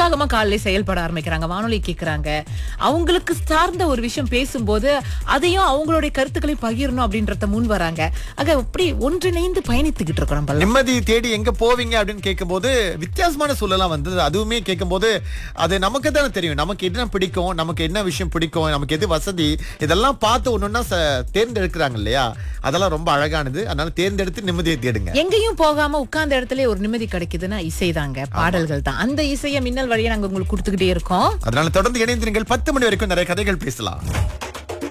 உற்சாகமா காலையில செயல்பட ஆரம்பிக்கிறாங்க வானொலி கேக்குறாங்க அவங்களுக்கு சார்ந்த ஒரு விஷயம் பேசும்போது அதையும் அவங்களுடைய கருத்துக்களை பகிரணும் அப்படின்றத முன் வராங்க ஆக இப்படி ஒன்றிணைந்து பயணித்துக்கிட்டு இருக்கோம் நம்ம எல்லாம். நிம்மதி தேடி எங்க போவீங்க அப்படின்னு கேட்கும்போது வித்தியாசமான சூழலாம் வந்தது அதுவுமே கேட்கும்போது அது நமக்கு தானே தெரியும் நமக்கு என்ன பிடிக்கும் நமக்கு என்ன விஷயம் பிடிக்கும் நமக்கு எது வசதி இதெல்லாம் பார்த்து ஒன்னொன்னா தேர்ந்தெடுக்கிறாங்க இல்லையா அதெல்லாம் ரொம்ப அழகானது அதனால தேர்ந்தெடுத்து நிம்மதியை தேடுங்க எங்கேயும் போகாம உட்கார்ந்த இடத்துல ஒரு நிம்மதி கிடைக்குதுன்னா இசைதாங்க பாடல்கள் தான் அந்த இசையை மின்னல் வழியா நாங்க உங்களுக்கு கொடுத்துக்கிட்டே இருக்கோம் அதனால தொடர்ந்து இணைந்திருங்கள் பத்து மணி வரைக்கும் நிறைய கதைகள் பேசலாம்